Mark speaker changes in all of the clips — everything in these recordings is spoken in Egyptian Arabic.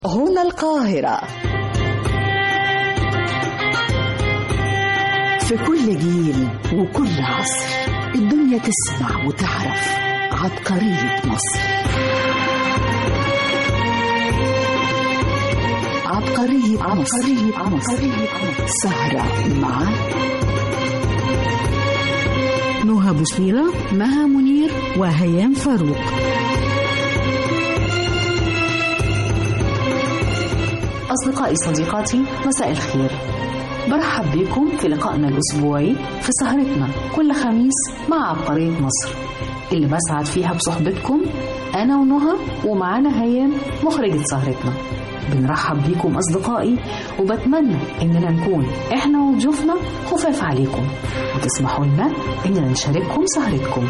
Speaker 1: هنا القاهرة في كل جيل وكل عصر الدنيا تسمع وتعرف عبقرية مصر عبقرية مصر, عبقرية مصر. سهرة مع
Speaker 2: نهى بوصيلة مها منير وهيام فاروق
Speaker 3: أصدقائي صديقاتي مساء الخير برحب بكم في لقائنا الأسبوعي في سهرتنا كل خميس مع عبقرية مصر اللي بسعد فيها بصحبتكم أنا ونهى ومعانا هيام مخرجة سهرتنا بنرحب بيكم أصدقائي وبتمنى إننا نكون إحنا وضيوفنا خفاف عليكم وتسمحوا لنا إننا نشارككم سهرتكم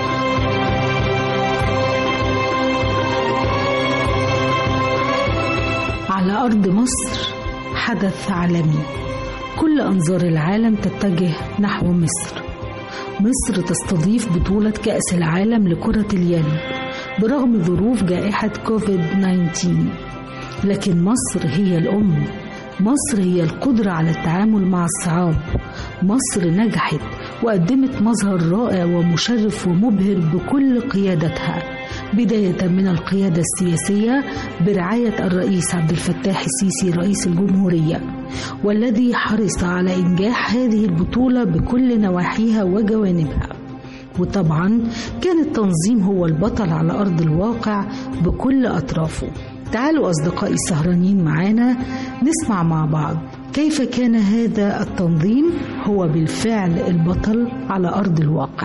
Speaker 2: على أرض مصر حدث عالمي كل أنظار العالم تتجه نحو مصر مصر تستضيف بطولة كأس العالم لكرة اليد برغم ظروف جائحة كوفيد 19 لكن مصر هي الأم مصر هي القدرة على التعامل مع الصعاب مصر نجحت وقدمت مظهر رائع ومشرف ومبهر بكل قيادتها بداية من القيادة السياسية برعاية الرئيس عبد الفتاح السيسي رئيس الجمهورية والذي حرص على إنجاح هذه البطولة بكل نواحيها وجوانبها وطبعا كان التنظيم هو البطل على أرض الواقع بكل أطرافه تعالوا أصدقائي السهرانين معانا نسمع مع بعض كيف كان هذا التنظيم هو بالفعل البطل على أرض الواقع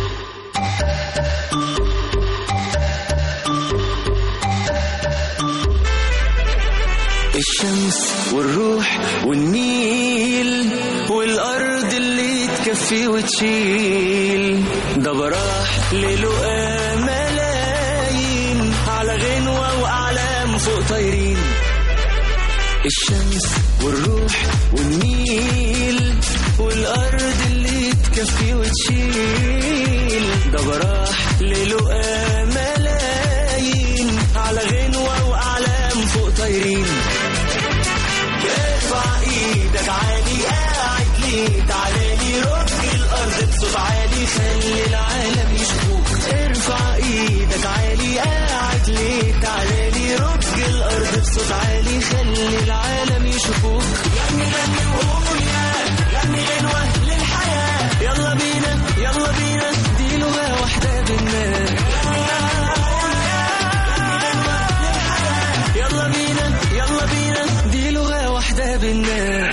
Speaker 4: الشمس والروح والنيل والأرض اللي تكفي وتشيل ده براح للقى ملايين على غنوة وأعلام فوق طايرين الشمس والروح والنيل والأرض اللي تكفي وتشيل ده براح للقى ملايين على غنوة وأعلام فوق طايرين ارفع ايدك عالي قاعد ليه تعالى لي رج الارض بصوت عالي خلي العالم يشوفوك ارفع ايدك عالي قاعد ليه تعالى لي رج الارض بصوت عالي خلي العالم يشوفوك غني غني وقول يا غني غنوة للحياة يلا بينا يلا بينا دي لغة واحدة بينا يلا بينا يلا بينا دي لغة واحدة بينا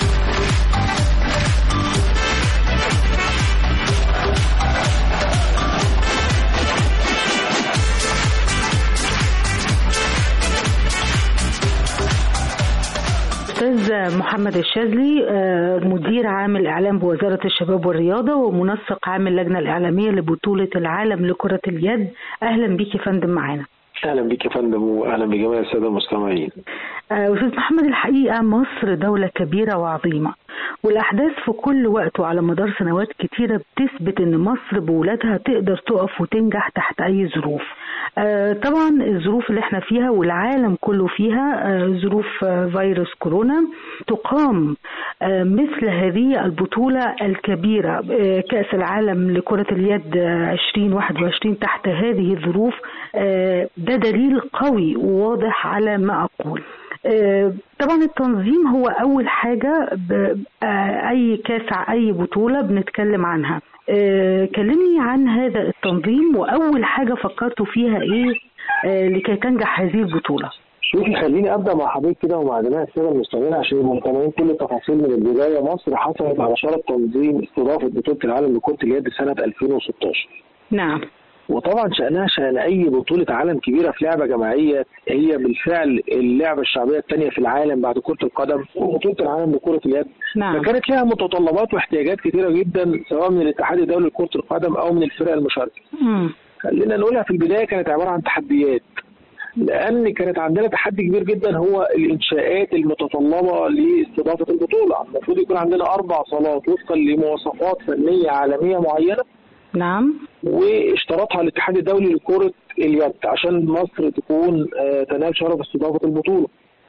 Speaker 2: أستاذ محمد الشاذلي آه، مدير عام الإعلام بوزارة الشباب والرياضة ومنسق عام اللجنة الإعلامية لبطولة العالم لكرة اليد أهلا بيك يا فندم معانا
Speaker 5: اهلا بك يا فندم واهلا بجميع الساده المستمعين.
Speaker 2: آه، أستاذ محمد الحقيقة مصر دولة كبيرة وعظيمة والأحداث في كل وقت وعلى مدار سنوات كتيرة بتثبت إن مصر بولادها تقدر تقف وتنجح تحت أي ظروف آه، طبعا الظروف اللي احنا فيها والعالم كله فيها آه، ظروف آه، فيروس كورونا تقام آه، مثل هذه البطولة الكبيرة آه، كأس العالم لكرة اليد آه، 2021 تحت هذه الظروف آه، ده دليل قوي وواضح على ما أقول آه، طبعا التنظيم هو أول حاجة ب- آه، أي كاس أي بطولة بنتكلم عنها آه، كلمني عن هذا التنظيم وأول حاجة فكرتوا فيها إيه آه، لكي تنجح هذه البطولة
Speaker 5: شوفي خليني ابدا مع حضرتك كده ومع جميع الساده المستمعين عشان يبقوا متابعين كل التفاصيل من البدايه مصر حصلت على شرف تنظيم استضافه بطوله العالم لكره اليد سنه 2016.
Speaker 2: نعم
Speaker 5: وطبعا شانها شان اي بطوله عالم كبيره في لعبه جماعيه هي بالفعل اللعبه الشعبيه الثانيه في العالم بعد كره القدم وبطوله العالم لكره اليد
Speaker 2: نعم
Speaker 5: فكانت لها متطلبات واحتياجات كثيره جدا سواء من الاتحاد الدولي لكره القدم او من الفرق المشاركه.
Speaker 2: مم.
Speaker 5: خلينا نقولها في البدايه كانت عباره عن تحديات لان كانت عندنا تحدي كبير جدا هو الانشاءات المتطلبه لاستضافه البطوله المفروض يكون عندنا اربع صالات وفقا لمواصفات فنيه عالميه معينه
Speaker 2: نعم
Speaker 5: واشترطها الاتحاد الدولي لكره اليد عشان مصر تكون آه، تنال شرف استضافه البطوله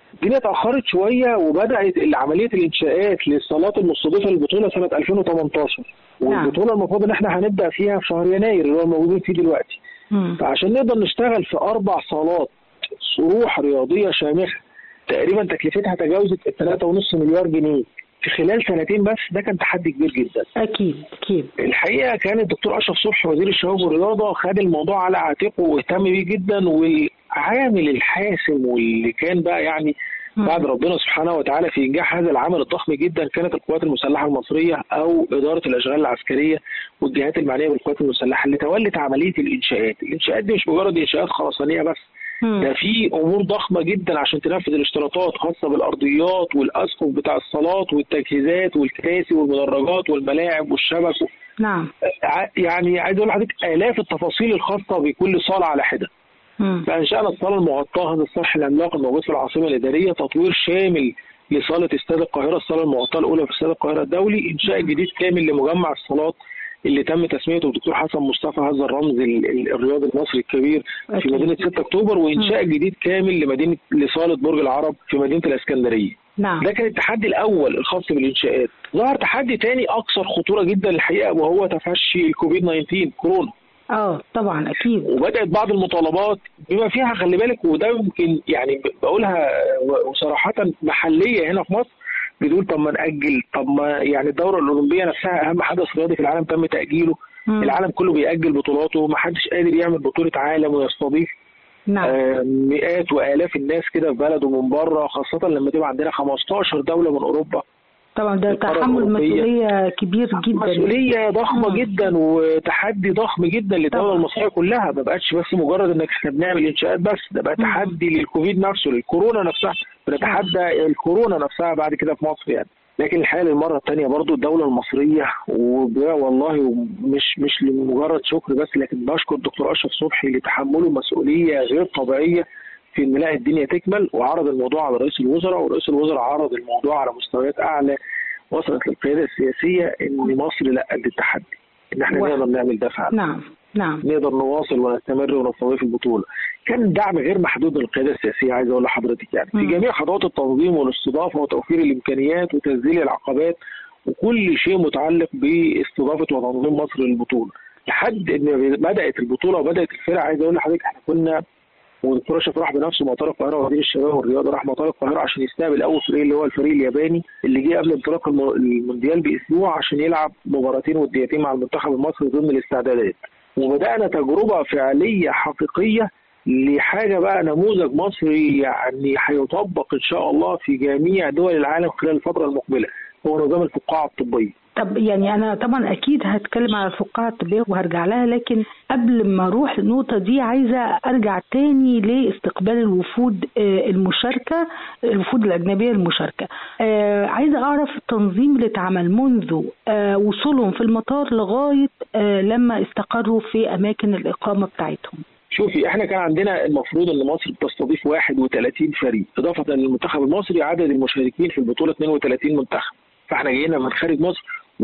Speaker 5: الدنيا اتاخرت شويه وبدات عمليه الانشاءات للصالات المستضيفه للبطوله سنه 2018
Speaker 2: نعم.
Speaker 5: والبطوله المفروض ان احنا هنبدا فيها في شهر يناير اللي هو موجودين فيه دلوقتي
Speaker 2: مم.
Speaker 5: فعشان نقدر نشتغل في اربع صالات صروح رياضيه شامخه تقريبا تكلفتها تجاوزت ال 3.5 مليار جنيه في خلال سنتين بس ده كان تحدي كبير جدا
Speaker 2: اكيد اكيد
Speaker 5: الحقيقه كان الدكتور اشرف صبحي وزير الشباب والرياضه خد الموضوع على عاتقه واهتم بيه جدا والعامل الحاسم واللي كان بقى يعني
Speaker 2: مم.
Speaker 5: بعد ربنا سبحانه وتعالى في انجاح هذا العمل الضخم جدا كانت القوات المسلحه المصريه او اداره الاشغال العسكريه والجهات المعنيه بالقوات المسلحه اللي تولت عمليه الانشاءات، الانشاءات دي مش مجرد انشاءات خرسانيه بس
Speaker 2: مم.
Speaker 5: ده في امور ضخمه جدا عشان تنفذ الاشتراطات خاصه بالارضيات والاسقف بتاع الصالات والتجهيزات والكراسي والمدرجات والملاعب والشبك
Speaker 2: نعم
Speaker 5: ع- يعني عايز اقول لحضرتك الاف التفاصيل الخاصه بكل صاله على حده
Speaker 2: مم.
Speaker 5: فانشانا الصاله المغطاه هذا السطح العملاق الموجود في العاصمه الاداريه تطوير شامل لصاله استاد القاهره الصاله المغطاه الاولى في استاد القاهره الدولي انشاء جديد كامل لمجمع الصالات اللي تم تسميته بالدكتور حسن مصطفى هذا الرمز ال- ال- الرياضي المصري الكبير في
Speaker 2: أكيد.
Speaker 5: مدينه 6 اكتوبر وانشاء جديد كامل لمدينه لصاله برج العرب في مدينه الاسكندريه
Speaker 2: نعم
Speaker 5: ده كان التحدي الاول الخاص بالانشاءات ظهر تحدي تاني اكثر خطوره جدا الحقيقه وهو تفشي الكوفيد 19 كورونا
Speaker 2: اه طبعا اكيد
Speaker 5: وبدات بعض المطالبات بما فيها خلي بالك وده يمكن يعني ب- بقولها و- وصراحه محليه هنا في مصر بتقول طب ما ناجل طب ما يعني الدوره الاولمبيه نفسها اهم حدث رياضي في العالم تم تاجيله
Speaker 2: مم.
Speaker 5: العالم كله بيأجل بطولاته ما حدش قادر يعمل بطوله عالم ويستضيف
Speaker 2: نعم
Speaker 5: آه، مئات والاف الناس كده في بلده من بره خاصه لما تبقى عندنا 15 دوله من اوروبا
Speaker 2: طبعا ده
Speaker 5: القارة
Speaker 2: تحمل
Speaker 5: الأوروبية.
Speaker 2: مسؤوليه كبير جدا
Speaker 5: مسؤوليه ضخمه
Speaker 2: مم.
Speaker 5: جدا وتحدي ضخم جدا للدوله
Speaker 2: طبعا.
Speaker 5: المصريه كلها ما بقتش بس مجرد انك احنا بنعمل انشاءات بس ده بقى
Speaker 2: مم.
Speaker 5: تحدي للكوفيد نفسه للكورونا نفسها بنتحدى الكورونا نفسها بعد كده في مصر يعني لكن الحقيقه للمره الثانيه برضو الدوله المصريه وب- والله مش مش لمجرد شكر بس لكن بشكر الدكتور اشرف صبحي لتحمله مسؤوليه غير طبيعيه في ان نلاقي الدنيا تكمل وعرض الموضوع على رئيس الوزراء ورئيس الوزراء عرض الموضوع على مستويات اعلى وصلت للقياده السياسيه ان مصر لا قد التحدي ان احنا
Speaker 2: واحد.
Speaker 5: نقدر نعمل ده فعلا
Speaker 2: نعم نعم
Speaker 5: نقدر نواصل ونستمر ونستضيف البطوله. كان دعم غير محدود من القياده السياسيه عايز اقول لحضرتك يعني في
Speaker 2: مم.
Speaker 5: جميع خطوات التنظيم والاستضافه وتوفير الامكانيات وتذليل العقبات وكل شيء متعلق باستضافه وتنظيم مصر للبطوله. لحد ان بدات البطوله وبدات الفرق عايز اقول لحضرتك احنا كنا والدكتور اشرف راح بنفسه مطار القاهره وزير الشباب والرياضه راح مطار القاهره عشان يستقبل اول فريق اللي هو الفريق الياباني اللي جه قبل انطلاق الم- المونديال باسبوع عشان يلعب مباراتين وديتين مع المنتخب المصري ضمن الاستعدادات وبدانا تجربه فعليه حقيقيه لحاجه بقى نموذج مصري يعني هيطبق ان شاء الله في جميع دول العالم خلال الفتره المقبله هو نظام الفقاعه الطبيه
Speaker 2: طب يعني انا طبعا اكيد هتكلم على الفقاعه الطبيه وهرجع لها لكن قبل ما اروح النقطه دي عايزه ارجع تاني لاستقبال الوفود آه، المشاركه الوفود الاجنبيه المشاركه آه، عايزه اعرف التنظيم اللي اتعمل منذ آه، وصولهم في المطار لغايه آه، لما استقروا في اماكن الاقامه بتاعتهم
Speaker 5: شوفي احنا كان عندنا المفروض ان مصر بتستضيف 31 فريق اضافه للمنتخب المصري عدد المشاركين في البطوله 32 منتخب فاحنا جايين من خارج مصر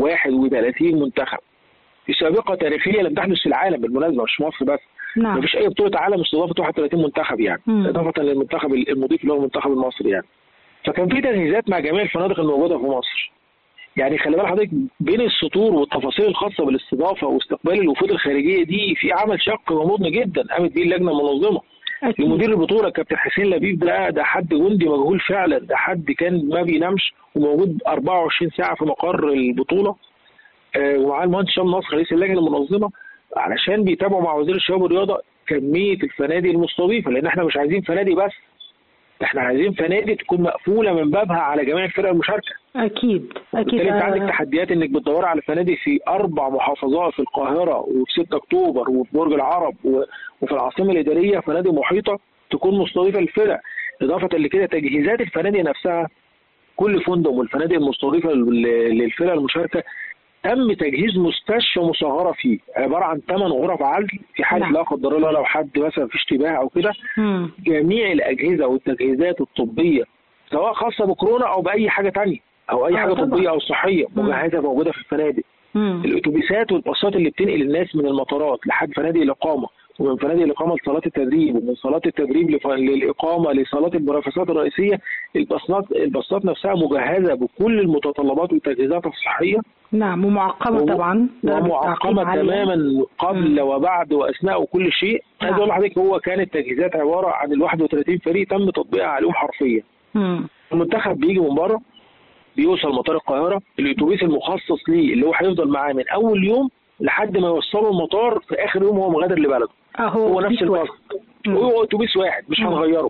Speaker 5: 31 منتخب في سابقه تاريخيه لم تحدث في العالم بالمناسبه مش مصر بس
Speaker 2: نعم
Speaker 5: مفيش اي بطوله عالم استضافت 31 منتخب يعني
Speaker 2: مم.
Speaker 5: اضافه للمنتخب المضيف اللي هو المنتخب المصري يعني فكان في تجهيزات مع جميع الفنادق الموجوده في مصر يعني خلي بال حضرتك بين السطور والتفاصيل الخاصه بالاستضافه واستقبال الوفود الخارجيه دي في عمل شق ومضن جدا قامت بيه اللجنه المنظمه
Speaker 2: أكيد.
Speaker 5: لمدير البطوله كابتن حسين لبيب ده ده حد جندي مجهول فعلا ده حد كان ما بينامش وموجود 24 ساعه في مقر البطوله آه، ومعاه المهندس هشام نصر رئيس اللجنه المنظمه علشان بيتابعوا مع وزير الشباب والرياضه كميه الفنادق المستضيفه لان احنا مش عايزين فنادق بس احنا عايزين فنادق تكون مقفوله من بابها على جميع الفرق المشاركه
Speaker 2: اكيد اكيد
Speaker 5: بالتالي انت عندك
Speaker 2: آه،
Speaker 5: تحديات انك بتدوري على فنادق في اربع محافظات في القاهره وفي 6 اكتوبر وفي برج العرب و- وفي العاصمه الاداريه فنادق محيطه تكون مستضيفه للفرق اضافه لكده تجهيزات الفنادق نفسها كل فندق والفنادق المستضيفه لل- للفرق المشاركه تم تجهيز مستشفى مصغره فيه عباره عن ثمان غرف عزل في حاله
Speaker 2: نعم.
Speaker 5: لا قدر الله لو حد مثلا في اشتباه او كده
Speaker 2: مم.
Speaker 5: جميع الاجهزه والتجهيزات الطبيه سواء خاصه بكورونا او باي حاجه تانية او اي
Speaker 2: آه
Speaker 5: حاجه
Speaker 2: طبعا.
Speaker 5: طبيه او صحيه
Speaker 2: مم.
Speaker 5: مجهزه موجوده في الفنادق
Speaker 2: مم.
Speaker 5: الاتوبيسات والباصات اللي بتنقل الناس من المطارات لحد فنادق الاقامه ومن فنادق الاقامه لصالات التدريب ومن صالات التدريب لف- للاقامه لصالات المنافسات الرئيسيه الباصات الباصات نفسها مجهزه بكل المتطلبات والتجهيزات الصحيه
Speaker 2: نعم ومعقمة
Speaker 5: وم-
Speaker 2: طبعا درجة تعقيم
Speaker 5: ومعقمه
Speaker 2: عالية.
Speaker 5: تماما قبل
Speaker 2: مم.
Speaker 5: وبعد واثناء وكل شيء عايز
Speaker 2: نعم.
Speaker 5: اقول لحضرتك هو كانت تجهيزات عباره عن ال 31 فريق تم تطبيقها عليهم حرفيا
Speaker 2: مم.
Speaker 5: المنتخب بيجي من بره بيوصل مطار القاهره الاتوبيس المخصص ليه اللي هو هيفضل معاه من اول يوم لحد ما يوصله المطار في اخر يوم هو مغادر لبلده
Speaker 2: اهو
Speaker 5: هو نفس
Speaker 2: أتوبيس
Speaker 5: الباص
Speaker 2: واحد. مم.
Speaker 5: هو اتوبيس واحد مش
Speaker 2: مم.
Speaker 5: هنغيره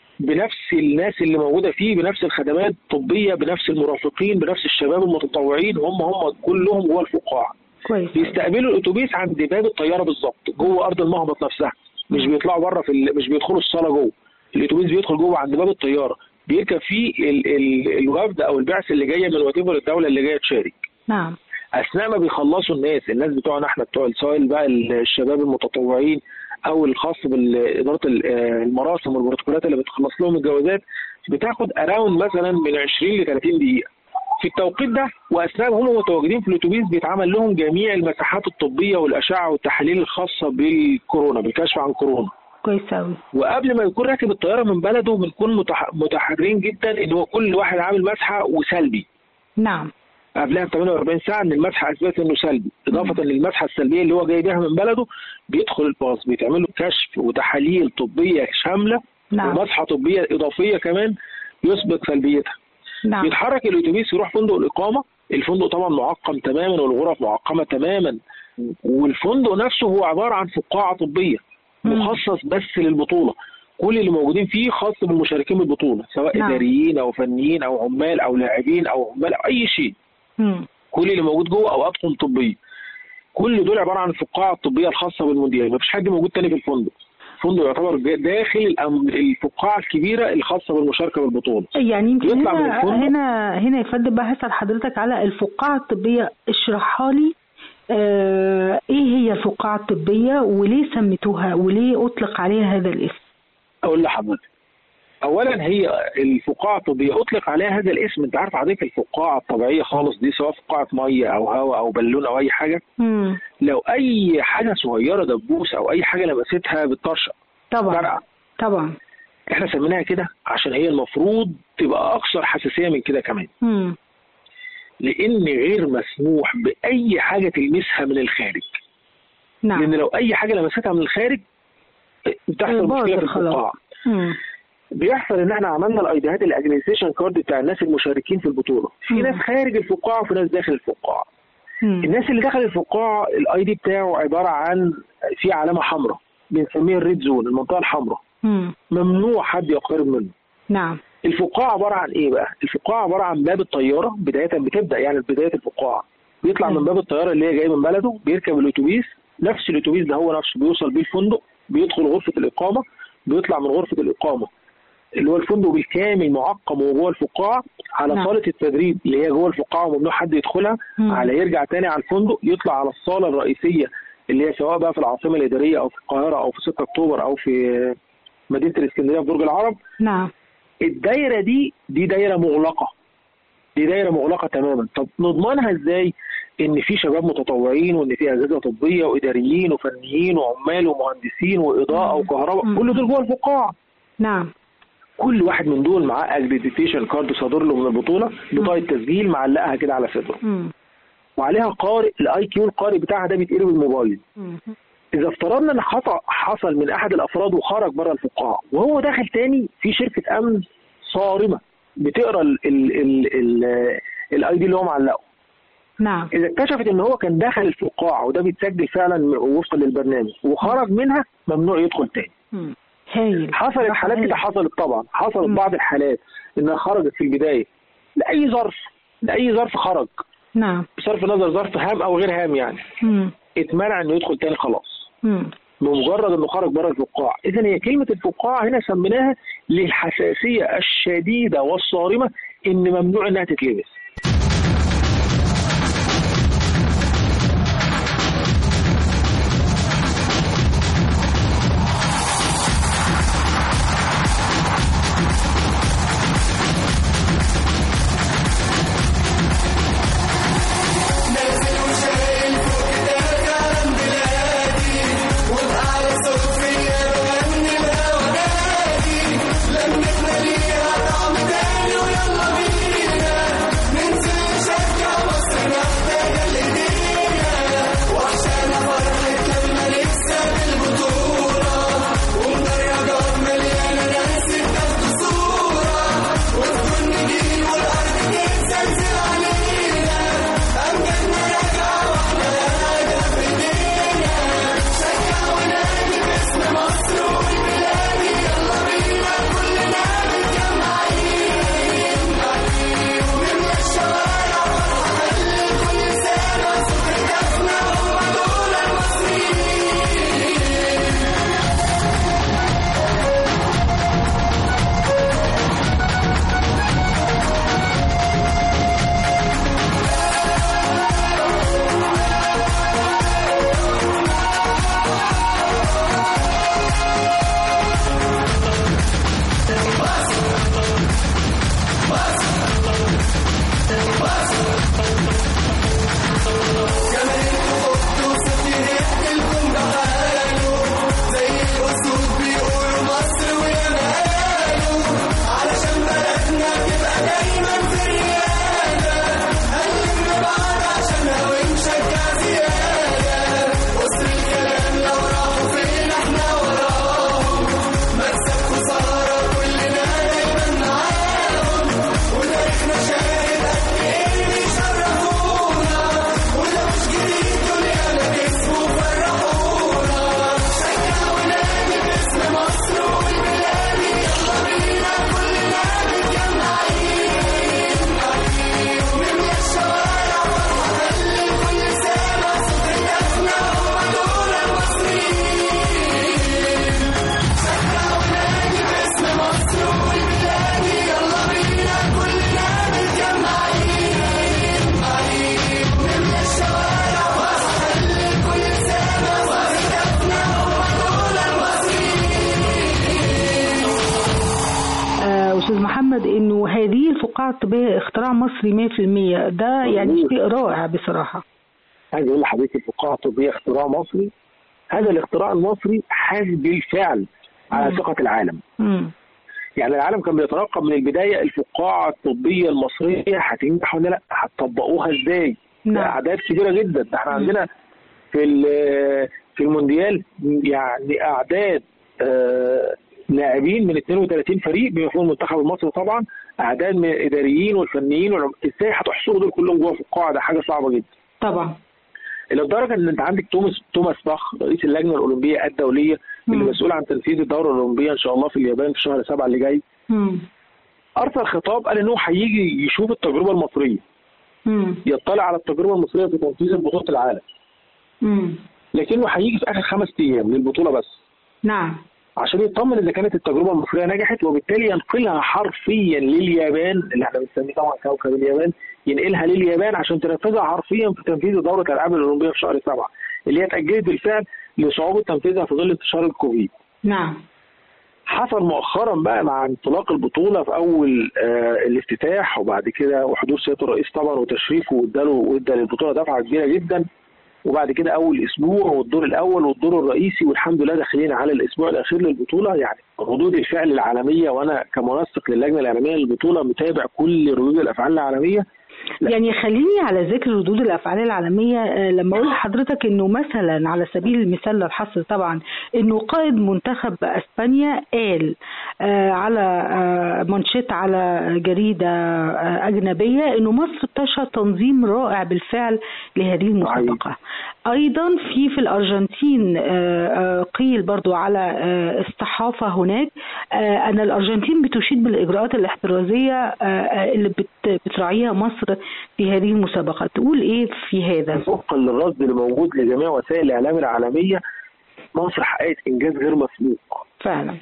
Speaker 5: بنفس الناس اللي موجوده فيه بنفس الخدمات الطبيه بنفس المرافقين بنفس الشباب المتطوعين هم هم كلهم جوه الفقاعه
Speaker 2: كويس
Speaker 5: بيستقبلوا الاتوبيس عند باب الطياره بالظبط جوه ارض المهبط نفسها مش بيطلعوا بره في ال... مش بيدخلوا الصاله جوه الاتوبيس بيدخل جوه عند باب الطياره بيركب فيه ال... ال... الوفد او البعثه اللي جايه من وتيفر الدوله اللي جايه تشارك
Speaker 2: نعم
Speaker 5: اثناء ما بيخلصوا الناس الناس بتوعنا احنا بتوع السائل بقى الشباب المتطوعين او الخاص باداره ال- آه، المراسم والبروتوكولات اللي بتخلص لهم الجوازات بتاخد اراوند مثلا من 20 ل 30 دقيقه في التوقيت ده واثناء ما هم متواجدين في الاتوبيس بيتعمل لهم جميع المساحات الطبيه والاشعه والتحاليل الخاصه بالكورونا بالكشف عن كورونا
Speaker 2: كويس أوي
Speaker 5: وقبل ما يكون راكب الطياره من بلده بنكون متح- متحرين جدا ان هو كل واحد عامل مسحه وسلبي
Speaker 2: نعم
Speaker 5: قبلها ب 48 ساعه ان المسحه اثبتت انه سلبي اضافه للمسحه السلبيه اللي هو جاي بيها من بلده بيدخل الباص بيتعمل له كشف وتحاليل طبيه شامله
Speaker 2: نعم
Speaker 5: ومسحه طبيه اضافيه كمان يثبت سلبيتها
Speaker 2: نعم
Speaker 5: بيتحرك الاتوبيس يروح فندق الاقامه الفندق طبعا معقم تماما والغرف معقمه تماما والفندق نفسه هو عباره عن فقاعه طبيه
Speaker 2: مم.
Speaker 5: مخصص بس للبطوله كل اللي موجودين فيه خاص بالمشاركين بالبطوله سواء
Speaker 2: نعم.
Speaker 5: اداريين او فنيين او عمال او لاعبين او عمال او اي شيء
Speaker 2: مم.
Speaker 5: كل اللي موجود جوه اوقاتهم طبيه كل دول عباره عن الفقاعه الطبيه الخاصه بالمونديال مفيش حد موجود تاني في الفندق الفندق يعتبر جا- داخل الأم- الفقاعه الكبيره الخاصه بالمشاركه بالبطوله
Speaker 2: يعني يمكن
Speaker 5: يطلع من
Speaker 2: هنا
Speaker 5: الفندق.
Speaker 2: هنا هنا يا فندم بقى هسأل حضرتك على الفقاعة الطبية اشرحها لي آه ايه هي الفقاعة الطبية وليه سميتوها وليه اطلق عليها هذا الاسم؟
Speaker 5: اقول لحضرتك اولا هي الفقاعه الطبيه اطلق عليها هذا الاسم انت عارف حضرتك الفقاعه الطبيعيه خالص دي سواء فقاعه ميه او هواء او بالون او اي حاجه
Speaker 2: مم.
Speaker 5: لو اي حاجه صغيره دبوس او اي حاجه لمستها بتطرشق
Speaker 2: طبعا
Speaker 5: فرقع
Speaker 2: طبعا
Speaker 5: احنا سميناها كده عشان هي المفروض تبقى اكثر حساسيه من كده كمان
Speaker 2: مم.
Speaker 5: لان غير مسموح باي حاجه تلمسها من الخارج لان
Speaker 2: نعم
Speaker 5: لو اي حاجه لمستها من الخارج بتحصل
Speaker 2: باظت
Speaker 5: مشكله في
Speaker 2: خلاص.
Speaker 5: الفقاعه
Speaker 2: مم.
Speaker 5: بيحصل ان احنا عملنا الايديهات الاجريزيشن كارد بتاع الناس المشاركين في البطوله في
Speaker 2: مم.
Speaker 5: ناس خارج الفقاعه وفي ناس داخل الفقاعه
Speaker 2: مم.
Speaker 5: الناس اللي داخل الفقاعه الاي دي بتاعه عباره عن في علامه حمراء بنسميها الريد زون المنطقه الحمراء
Speaker 2: مم.
Speaker 5: ممنوع حد يقترب منه
Speaker 2: نعم
Speaker 5: الفقاعه عباره عن ايه بقى؟ الفقاعه عباره عن باب الطياره بدايه بتبدا يعني بدايه الفقاعه بيطلع
Speaker 2: مم.
Speaker 5: من باب الطياره اللي هي جاي من بلده بيركب الاتوبيس نفس الاتوبيس ده هو نفسه بيوصل بيه الفندق بيدخل غرفه الاقامه بيطلع من غرفه الاقامه اللي هو الفندق بالكامل معقم وهو جوه الفقاعه على
Speaker 2: نعم.
Speaker 5: صاله التدريب اللي هي جوه الفقاعه وممنوع حد يدخلها
Speaker 2: مم.
Speaker 5: على يرجع تاني على الفندق يطلع على الصاله الرئيسيه اللي هي سواء بقى في العاصمه الاداريه او في القاهره او في 6 اكتوبر او في مدينه الاسكندريه في برج العرب
Speaker 2: نعم
Speaker 5: الدايره دي دي دايره مغلقه دي دايره مغلقه تماما طب نضمنها ازاي ان في شباب متطوعين وان في اجهزه طبيه واداريين وفنيين وعمال ومهندسين واضاءه
Speaker 2: مم.
Speaker 5: وكهرباء
Speaker 2: مم.
Speaker 5: كل دول جوه الفقاعه
Speaker 2: نعم
Speaker 5: كل واحد من دول معاه اكريديتيشن كارد صادر له من البطوله بطاقه تسجيل معلقها كده على صدره
Speaker 2: مم.
Speaker 5: وعليها قارئ الاي كيو القارئ بتاعها ده بيتقري بالموبايل
Speaker 2: مم.
Speaker 5: اذا افترضنا ان خطا حصل من احد الافراد وخرج بره الفقاعه وهو داخل تاني في شركه امن صارمه بتقرا ال ال ال ال الاي دي اللي هو معلقه
Speaker 2: نعم
Speaker 5: اذا اكتشفت ان هو كان داخل الفقاعه وده بيتسجل فعلا وفقا للبرنامج وخرج منها ممنوع يدخل تاني
Speaker 2: مم. هايل
Speaker 5: حصلت حالات كده حصلت طبعا حصلت
Speaker 2: مم.
Speaker 5: بعض الحالات انها خرجت في البدايه لاي ظرف لاي ظرف خرج
Speaker 2: نعم
Speaker 5: بصرف النظر ظرف هام او غير هام يعني
Speaker 2: مم.
Speaker 5: اتمنع انه يدخل تاني خلاص
Speaker 2: مم.
Speaker 5: بمجرد انه خرج بره الفقاعه اذا هي كلمه الفقاعه هنا سميناها للحساسيه الشديده والصارمه ان ممنوع انها تتلبس
Speaker 4: وابقى على صوت
Speaker 2: محمد انه هذه الفقاعه الطبيه اختراع مصري 100% ده يعني
Speaker 5: مظبوط.
Speaker 2: شيء رائع بصراحه
Speaker 5: عايز اقول لحضرتك الفقاعه الطبيه اختراع مصري هذا الاختراع المصري حاز بالفعل على
Speaker 2: مم.
Speaker 5: ثقه العالم
Speaker 2: امم
Speaker 5: يعني العالم كان بيترقب من البدايه الفقاعه الطبيه المصريه هتنجح ولا لا هتطبقوها ازاي
Speaker 2: نعم.
Speaker 5: اعداد كبيره جدا ده احنا
Speaker 2: مم.
Speaker 5: عندنا في ال- في المونديال يعني اعداد آه، لاعبين من 32 فريق بما فيهم المنتخب المصري طبعا اعداد من الاداريين والفنيين والعم- ازاي هتحصروا دول كلهم جوه في القاعه ده حاجه صعبه جدا
Speaker 2: طبعا
Speaker 5: الى الدرجه ان انت عندك توماس توماس باخ رئيس اللجنه الاولمبيه الدوليه اللي
Speaker 2: مم.
Speaker 5: مسؤول عن تنفيذ الدوره الاولمبيه ان شاء الله في اليابان في شهر سبعه اللي جاي
Speaker 2: امم
Speaker 5: ارسل خطاب قال ان هو هيجي يشوف التجربه المصريه
Speaker 2: امم
Speaker 5: يطلع على التجربه المصريه في تنفيذ بطوله العالم
Speaker 2: امم
Speaker 5: لكنه هيجي في اخر خمس ايام للبطوله بس
Speaker 2: نعم
Speaker 5: عشان يطمن اذا كانت التجربه المصريه نجحت وبالتالي ينقلها حرفيا لليابان اللي احنا بنسميه طبعا كوكب اليابان ينقلها لليابان عشان تنفذها حرفيا في تنفيذ دوره الالعاب الاولمبيه في شهر سبعه اللي هي اتاجلت بالفعل لصعوبه تنفيذها في ظل انتشار الكوفيد.
Speaker 2: نعم
Speaker 5: حصل مؤخرا بقى مع انطلاق البطوله في اول آه الافتتاح وبعد كده وحضور سياده الرئيس طبعا وتشريفه واداله وادى للبطوله دفعه كبيره جدا وبعد كده اول اسبوع والدور الاول والدور الرئيسي والحمد لله داخلين على الاسبوع الاخير للبطوله يعني ردود الفعل العالميه وانا كمنسق للجنه الاعلاميه للبطوله متابع كل ردود الافعال العالميه
Speaker 2: يعني خليني على ذكر ردود الافعال العالميه آه، لما اقول لحضرتك انه مثلا على سبيل المثال للحصر طبعا انه قائد منتخب اسبانيا قال آه، على آه، منشط على جريده آه، اجنبيه انه مصر تشهد تنظيم رائع بالفعل لهذه المسابقه ايضا في في الارجنتين آه، آه، قيل برضو على آه، الصحافه هناك آه، ان الارجنتين بتشيد بالاجراءات الاحترازيه آه، آه، اللي بت- بتراعيها مصر في هذه المسابقه تقول ايه في هذا
Speaker 5: وفقا للرصد اللي موجود لجميع وسائل الاعلام العالميه مصر حققت انجاز غير مسبوق
Speaker 2: فعلا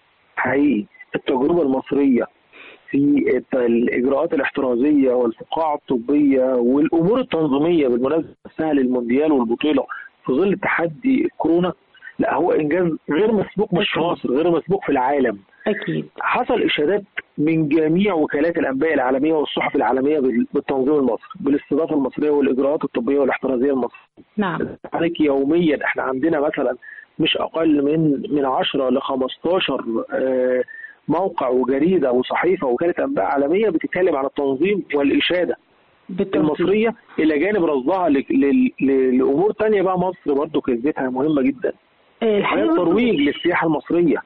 Speaker 5: حقيقي التجربة المصرية في الت- الإجراءات الاحترازية والفقاعة الطبية والأمور التنظيمية بالمناسبة نفسها للمونديال والبطولة في ظل تحدي الكورونا لا هو إنجاز غير مسبوق مش في مصر غير مسبوق في العالم
Speaker 2: اكيد
Speaker 5: حصل إشادات من جميع وكالات الأنباء العالمية والصحف العالميه بال- بالتنظيم المصري بالاستضافة المصرية والإجراءات الطبية والاحترازية المصرية
Speaker 2: نعم
Speaker 5: عليك يوميا احنا عندنا مثلا مش اقل من من 10 ل 15 آه، موقع وجريده وصحيفه وكاله انباء عالميه بتتكلم عن التنظيم والاشاده
Speaker 2: بالتوفيق.
Speaker 5: المصريه الى جانب رصدها ل- ل- ل- لامور تانية بقى مصر برضو كسبتها مهمه جدا
Speaker 2: آه،
Speaker 5: وهي
Speaker 2: الحقيقه برضو-
Speaker 5: الترويج للسياحه المصريه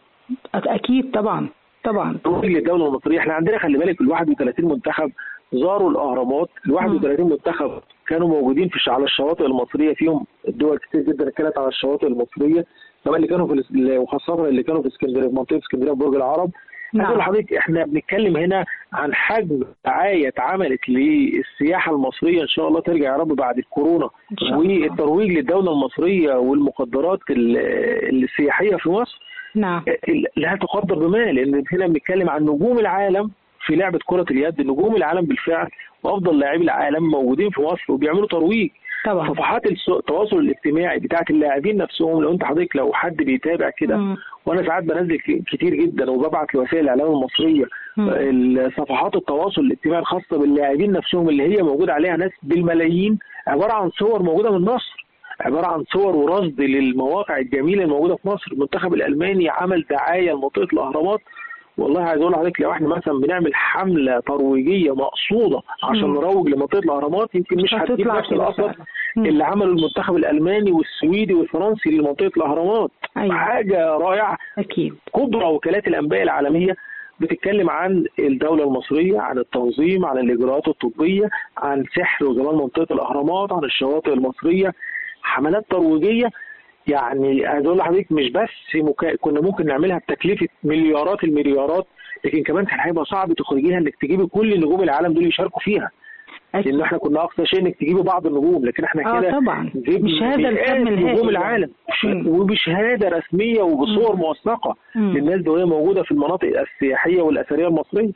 Speaker 2: اكيد طبعا طبعا
Speaker 5: ترويج للدوله المصريه احنا عندنا خلي بالك ال 31 منتخب زاروا الاهرامات ال 31 منتخب كانوا موجودين في الش- على الشواطئ المصريه فيهم دول كتير جدا كانت على الشواطئ المصريه سواء اللي كانوا في الاس- وخاصه اللي كانوا في اسكندريه في منطقه اسكندريه في برج العرب
Speaker 2: نعم.
Speaker 5: نعم. لحضرتك احنا بنتكلم هنا عن حجم دعايه اتعملت للسياحه المصريه ان شاء الله ترجع يا رب بعد الكورونا
Speaker 2: إن شاء الله.
Speaker 5: والترويج للدوله المصريه والمقدرات ال- السياحيه في مصر
Speaker 2: نعم
Speaker 5: لا تقدر بمال لان هنا بنتكلم عن نجوم العالم في لعبه كره اليد نجوم العالم بالفعل وافضل لاعبي العالم موجودين في مصر وبيعملوا ترويج
Speaker 2: طبعا
Speaker 5: صفحات الس- التواصل الاجتماعي بتاعت اللاعبين نفسهم لو انت حضرتك لو حد بيتابع كده
Speaker 2: مم.
Speaker 5: وانا ساعات بنزل ك- كتير جدا وببعت لوسائل الاعلام المصريه
Speaker 2: مم.
Speaker 5: ال- صفحات التواصل الاجتماعي الخاصه باللاعبين نفسهم اللي هي موجود عليها ناس بالملايين عباره عن صور موجوده من مصر عباره عن صور ورصد للمواقع الجميله الموجوده في مصر المنتخب الالماني عمل دعايه لمنطقه الاهرامات والله عايز اقول لحضرتك لو احنا مثلا بنعمل حمله ترويجيه مقصوده عشان
Speaker 2: مم.
Speaker 5: نروج لمنطقه الاهرامات يمكن مش هتجيب
Speaker 2: هتطلع
Speaker 5: نفس
Speaker 2: كده
Speaker 5: الاثر
Speaker 2: فعلا. مم.
Speaker 5: اللي عمله المنتخب الالماني والسويدي والفرنسي لمنطقه الاهرامات
Speaker 2: أيوة.
Speaker 5: حاجه رائعه
Speaker 2: اكيد
Speaker 5: كبرى وكالات الانباء العالميه بتتكلم عن الدوله المصريه عن التنظيم عن الاجراءات الطبيه عن سحر وجمال منطقه الاهرامات عن الشواطئ المصريه حملات ترويجيه يعني عايز اقول لحضرتك مش بس مكا... كنا ممكن نعملها بتكلفه مليارات المليارات لكن كمان كان هيبقى صعب تخرجيها انك تجيبي كل نجوم العالم دول يشاركوا فيها لان
Speaker 2: اكيد
Speaker 5: احنا كنا اقصى شيء انك تجيبي بعض النجوم لكن احنا
Speaker 2: اه
Speaker 5: كده
Speaker 2: طبعا
Speaker 5: جبنا
Speaker 2: بشهاده
Speaker 5: مئات
Speaker 2: الكم الهائل
Speaker 5: نجوم
Speaker 2: يعني.
Speaker 5: العالم
Speaker 2: مم.
Speaker 5: وبشهاده رسميه وبصور
Speaker 2: مم.
Speaker 5: موثقه
Speaker 2: مم.
Speaker 5: للناس دي وهي موجوده في المناطق السياحيه والاثريه المصريه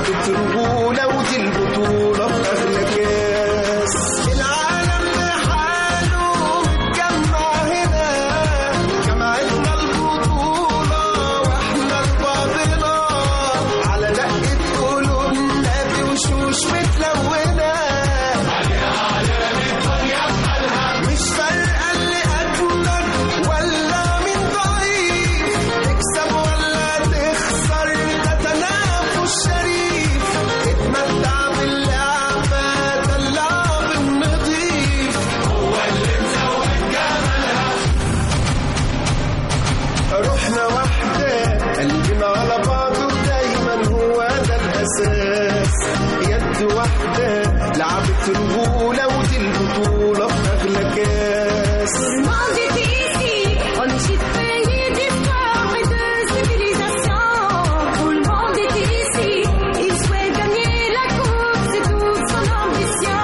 Speaker 4: لعبة رجولة ودي البطولة في أغلى كاس العالم بحاله متجمع هنا جمعتنا البطولة واحنا لبعضنا على دقة قلوبنا بوشوش متلونة مش فارقة اللي أجمد ولا مين ضعيف تكسب ولا تخسر ده تنافس شريف اتمتع باللعبة ده اللعب النضيف هو اللي مزود جمالها روحنا واحدة قلبنا على بعضه دايما هو ده الأساس يد واحدة لعبة رجولة ودي البطولة في أغلى كاس
Speaker 6: Monde est ici, on est citoyens d'histoire et de civilisation. Tout le monde est ici, il souhaite gagner la coupe, c'est toute son ambition.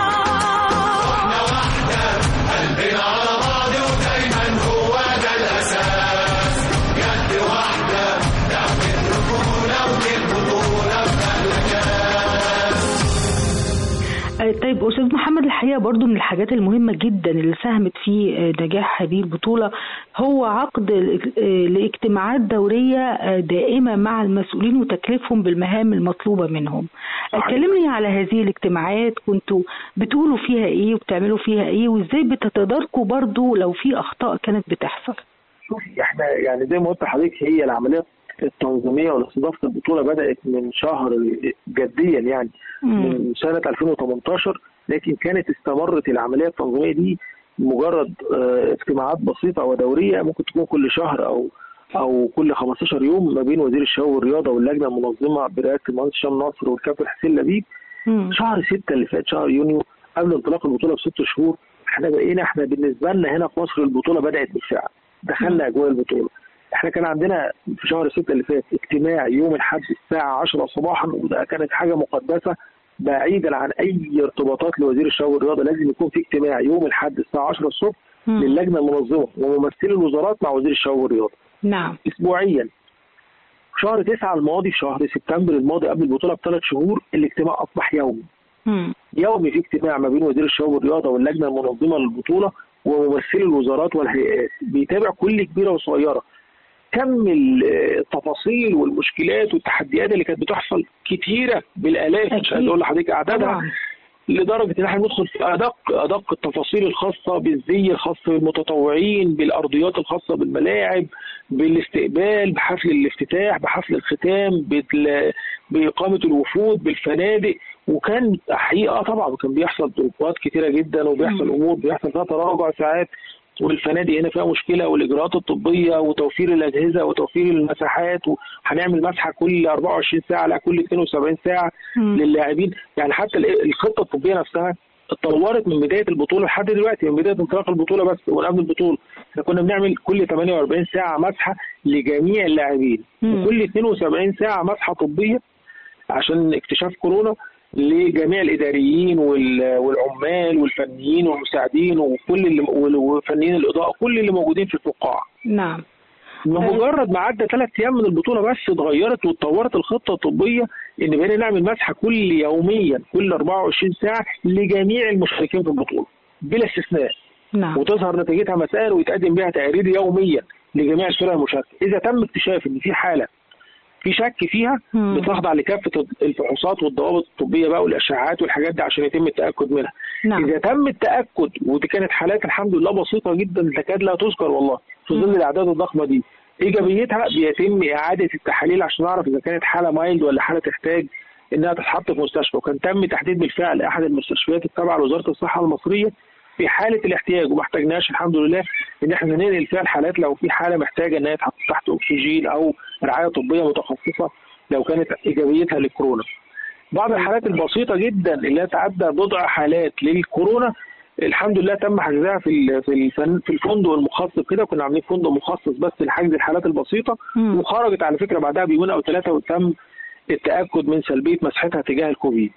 Speaker 2: آه، طيب استاذ محمد الحقيقه برضو من الحاجات المهمه جدا اللي ساهمت في آه، نجاح هذه البطوله هو عقد ال- آه، لاجتماعات دوريه آه، دائمه مع المسؤولين وتكليفهم بالمهام المطلوبه منهم.
Speaker 5: صحيح.
Speaker 2: كلمني على هذه الاجتماعات كنتوا بتقولوا فيها ايه وبتعملوا فيها ايه وازاي بتتداركوا برضو لو في اخطاء كانت بتحصل.
Speaker 5: شوفي احنا يعني زي ما قلت لحضرتك هي العمليات التنظيميه والاستضافه البطوله بدات من شهر جديا يعني
Speaker 2: مم.
Speaker 5: من سنه 2018 لكن كانت استمرت العمليه التنظيميه دي مجرد آه، اجتماعات بسيطه ودوريه ممكن تكون كل شهر او او كل 15 يوم ما بين وزير الشباب والرياضه واللجنه المنظمه برئاسه المهندس هشام ناصر والكابتن حسين لبيب
Speaker 2: مم.
Speaker 5: شهر 6 اللي فات شهر يونيو قبل انطلاق البطوله بست شهور احنا بقينا احنا بالنسبه لنا هنا في مصر البطوله بدات بالفعل دخلنا اجواء البطوله احنا كان عندنا في شهر 6 اللي فات اجتماع يوم الاحد الساعه 10 صباحا وده كانت حاجه مقدسه بعيدا عن اي ارتباطات لوزير الشباب والرياضه لازم يكون في اجتماع يوم الاحد الساعه 10 الصبح
Speaker 2: مم.
Speaker 5: للجنه المنظمه وممثلي الوزارات مع وزير الشباب والرياضه
Speaker 2: نعم.
Speaker 5: اسبوعيا شهر 9 الماضي في شهر سبتمبر الماضي قبل البطوله بثلاث شهور الاجتماع اصبح يومي
Speaker 2: مم.
Speaker 5: يومي في اجتماع ما بين وزير الشباب والرياضه واللجنه المنظمه للبطوله وممثلي الوزارات والهيئات بيتابع كل كبيره وصغيره كم ال- التفاصيل والمشكلات والتحديات اللي كانت بتحصل كتيره بالالاف مش
Speaker 2: أكيد.
Speaker 5: عايز اقول لحضرتك اعدادها
Speaker 2: طبعا.
Speaker 5: لدرجه ان احنا ندخل في ادق ادق التفاصيل الخاصه بالزي الخاص بالمتطوعين بالارضيات الخاصه بالملاعب بالاستقبال بحفل الافتتاح بحفل الختام بال- باقامه الوفود بالفنادق وكان حقيقه طبعا كان بيحصل ضربات كتيره جدا وبيحصل امور بيحصل فيها تراجع ساعات والفنادق هنا فيها مشكله والاجراءات الطبيه وتوفير الاجهزه وتوفير المساحات وهنعمل مسحه كل 24 ساعه لا كل 72 ساعه
Speaker 2: مم.
Speaker 5: للاعبين يعني حتى ال- الخطه الطبيه نفسها اتطورت من بدايه البطوله لحد دلوقتي من بدايه انطلاق البطوله بس ومن قبل البطوله احنا كنا بنعمل كل 48 ساعه مسحه لجميع اللاعبين
Speaker 2: مم.
Speaker 5: وكل 72 ساعه مسحه طبيه عشان اكتشاف كورونا لجميع الاداريين وال- والعمال والفنيين والمساعدين وكل اللي وال- وفنيين الاضاءه كل اللي موجودين في الفقاعه
Speaker 2: نعم.
Speaker 5: بمجرد ما عدى ثلاث ايام من البطوله بس اتغيرت واتطورت الخطه الطبيه ان بقينا نعمل مسحه كل يوميا كل 24 ساعه لجميع المشاركين في البطوله بلا استثناء
Speaker 2: نعم.
Speaker 5: وتظهر نتيجتها مسائل ويتقدم بها تقارير يوميا لجميع الفرق المشاركه اذا تم اكتشاف ان في حاله في شك فيها
Speaker 2: مم.
Speaker 5: بتخضع لكافه الفحوصات والضوابط الطبيه بقى والاشعاعات والحاجات دي عشان يتم التاكد منها
Speaker 2: نعم.
Speaker 5: اذا تم التاكد ودي كانت حالات الحمد لله بسيطه جدا تكاد لا تذكر والله في ظل الاعداد الضخمه دي ايجابيتها بيتم اعاده التحاليل عشان نعرف اذا كانت حاله مايلد ولا حاله تحتاج انها تتحط في مستشفى وكان تم تحديد بالفعل احد المستشفيات التابعه لوزاره الصحه المصريه في حاله الاحتياج وما احتاجناش الحمد لله ان احنا ننقل فيها الحالات لو في حاله محتاجه ان هي تحط تحت اكسجين او رعايه طبيه متخصصه لو كانت ايجابيتها للكورونا. بعض الحالات البسيطه جدا اللي هي تعدى بضع حالات للكورونا الحمد لله تم حجزها في ال- في الفن- في الفندق المخصص كده كنا عاملين فندق مخصص بس لحجز الحالات البسيطه
Speaker 2: مم.
Speaker 5: وخرجت على فكره بعدها بيومين او ثلاثه وتم التاكد من سلبيه مسحتها تجاه الكوفيد.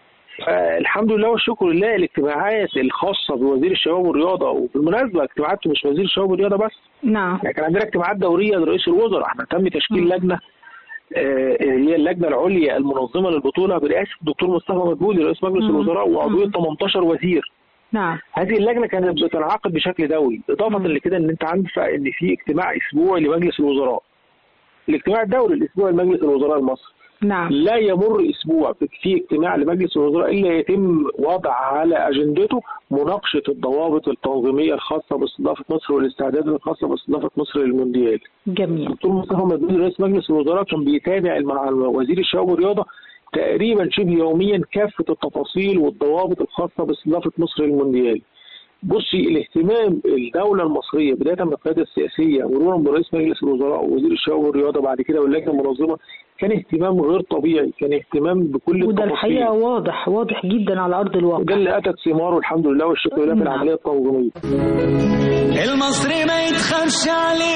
Speaker 5: فالحمد لله والشكر لله الاجتماعات الخاصه بوزير الشباب والرياضه وبالمناسبه اجتماعات مش وزير الشباب والرياضه بس
Speaker 2: نعم
Speaker 5: يعني كان عندنا اجتماعات دوريه لرئيس الوزراء احنا تم تشكيل
Speaker 2: مم.
Speaker 5: لجنه آه، هي اللجنه العليا المنظمه للبطوله برئاسه الدكتور مصطفى مدبولي رئيس مجلس
Speaker 2: مم.
Speaker 5: الوزراء وعضويه 18 وزير
Speaker 2: نعم
Speaker 5: هذه اللجنه كانت بتنعقد بشكل دوري اضافه
Speaker 2: مم.
Speaker 5: لكده ان انت عارفه ان في اجتماع اسبوعي لمجلس الوزراء الاجتماع الدوري الاسبوعي لمجلس الوزراء المصري
Speaker 2: نعم
Speaker 5: لا يمر اسبوع في اجتماع لمجلس الوزراء الا يتم وضع على اجندته مناقشه الضوابط التنظيميه الخاصه باستضافه مصر والاستعدادات الخاصه باستضافه مصر للمونديال.
Speaker 2: جميل
Speaker 5: الدكتور مصطفى مدبولي رئيس مجلس الوزراء كان بيتابع مع وزير الشباب والرياضه تقريبا شبه يوميا كافه التفاصيل والضوابط الخاصه باستضافه مصر للمونديال. بصي الاهتمام الدوله المصريه بدايه من القياده السياسيه مرورا برئيس مجلس الوزراء ووزير الشباب والرياضه بعد كده واللجنه المنظمه كان اهتمام غير طبيعي، كان اهتمام بكل
Speaker 2: وده
Speaker 5: التفاصيل.
Speaker 2: الحقيقة واضح واضح جدا على أرض
Speaker 5: وده
Speaker 2: الواقع
Speaker 5: اللي اتت ثماره الحمد لله والشكر لله في
Speaker 2: نعم.
Speaker 5: العمليه التنظيميه.
Speaker 4: المصري ما يتخافش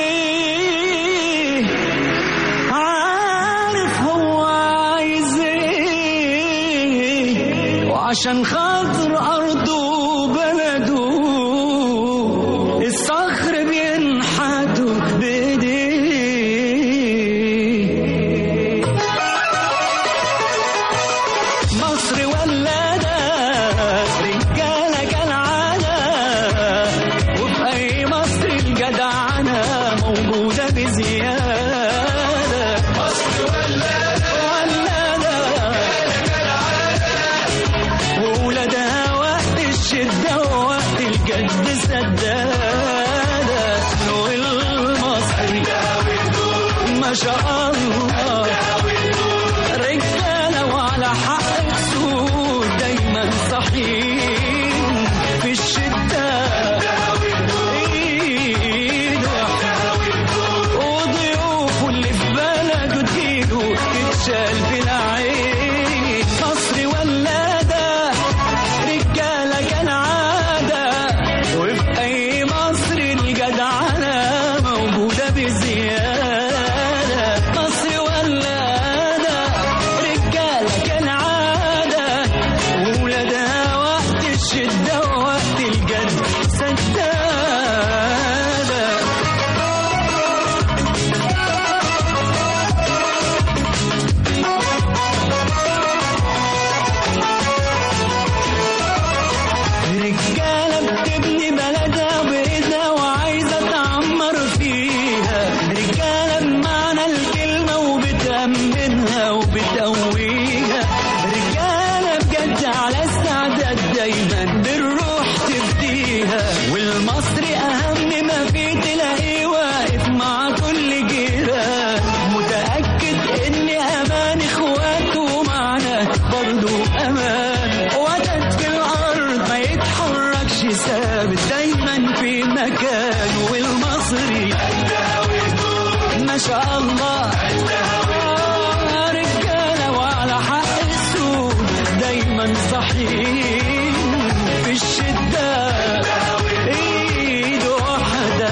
Speaker 4: عليه عارف هو عايز ايه وعشان خاطر ارضه وبلده الصخر بينحتوا بايديه مصر ولادة رجالة كالعادة وفي أي مصر الجدعنة موجودة بزيادة مصر ولادة ولادة وولادها وقت الشدة ووقت الجد سدادة والمصري ما شاء الله رجالة وعلى حق السود دايما صحيح في الشدة ايد واحدة وضيوفه اللي في بلده تجيله تتشال في العين مصر ولادة رجالة كالعادة وفي أي مصر الجدعنة موجودة بزيادة مصر ولادة رجالة كالعادة وولادها وقت الشدة ووقت الجد سدادة رجالة بتبني بلدها بإيدها وعايزة تعمر فيها رجالة بمعنى الكلمة وبتأمنها وبتقويها رجالة بجد على استعداد دايما بالروح تبديها والمصري أهم ما فيه تلاقيه واقف مع كل جيران متأكد إن أمان إخواته معنا برضو أمان وتد في الأرض ما يتحركش ثابت دايما في مكان والمصري ما شاء الله آه، رجالة وعلى حق السوق دايما صحيح في الشدة ايد واحدة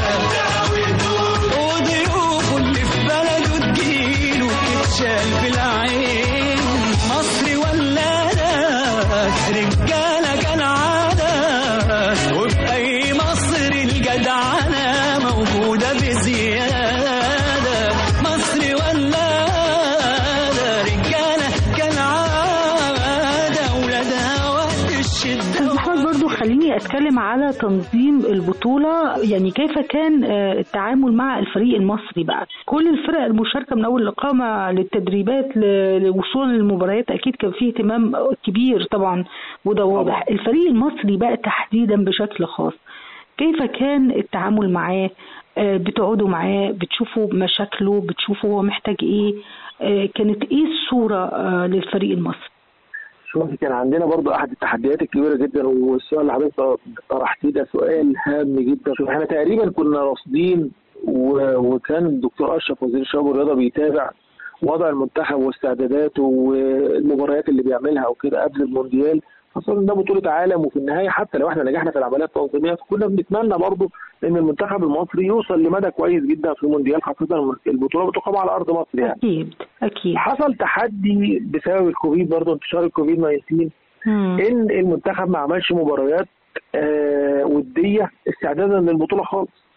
Speaker 4: وضيوفه اللي في بلده تجيله تتشال في العين مصري ولادة رجالة كالعادة وفي أي مصر الجدعنة موجودة بزيادة مصري ولادة رجالة كالعادة ولادها وقت الشدة
Speaker 2: أستاذ محمد برضو خليني أتكلم على تنظيم البطولة يعني كيف كان آه، التعامل مع الفريق المصري بقى كل الفرق المشاركة من أول الإقامة للتدريبات ل- للوصول للمباريات أكيد كان فيه اهتمام كبير طبعا وده واضح الفريق المصري بقى تحديدا بشكل خاص كيف كان التعامل معاه آه، بتقعدوا معاه بتشوفوا مشاكله بتشوفوا هو محتاج ايه آه، كانت ايه الصورة آه، للفريق المصري
Speaker 5: شوفي كان عندنا برضو احد التحديات الكبيره جدا والسؤال اللي حضرتك طرحتيه ده سؤال هام جدا شوف احنا تقريبا كنا راصدين و- وكان الدكتور اشرف وزير الشباب والرياضه بيتابع وضع المنتخب واستعداداته والمباريات اللي بيعملها وكده قبل المونديال خاصة إن ده بطولة عالم وفي النهاية حتى لو احنا نجحنا في العمليات التنظيمية فكنا بنتمنى برضه ان المنتخب المصري يوصل لمدى كويس جدا في المونديال خاصة البطولة بتقام على أرض مصر يعني.
Speaker 2: اكيد اكيد
Speaker 5: حصل تحدي بسبب الكوفيد برضه انتشار الكوفيد 19
Speaker 2: مم.
Speaker 5: ان المنتخب ما عملش مباريات آه وديه استعدادا للبطوله خالص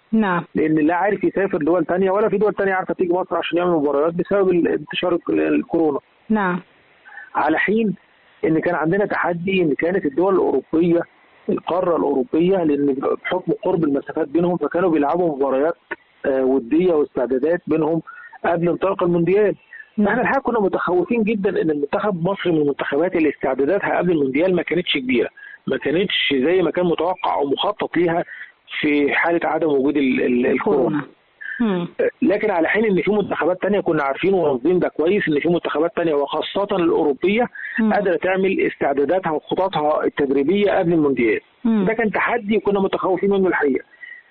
Speaker 2: نعم
Speaker 5: لان لا عارف يسافر دول تانية ولا في دول تانية عارفه تيجي مصر عشان يعمل مباريات بسبب ال- انتشار ال- الكورونا
Speaker 2: نعم
Speaker 5: على حين ان كان عندنا تحدي ان كانت الدول الاوروبيه القاره الاوروبيه لان بحكم قرب المسافات بينهم فكانوا بيلعبوا مباريات آه، وديه واستعدادات بينهم قبل انطلاق المونديال فاحنا الحقيقه كنا متخوفين جدا ان المنتخب مصر من المنتخبات اللي استعداداتها قبل المونديال ما كانتش كبيره ما كانتش زي ما كان متوقع او مخطط ليها في حاله عدم وجود ال- ال- الكورونا
Speaker 2: كورونا مم.
Speaker 5: لكن على حين ان في منتخبات تانية كنا عارفين ورافضين ده كويس ان في منتخبات تانية وخاصة الاوروبية
Speaker 2: مم.
Speaker 5: قادرة تعمل استعداداتها وخططها التدريبية قبل المونديال
Speaker 2: مم.
Speaker 5: ده كان تحدي وكنا متخوفين منه الحقيقة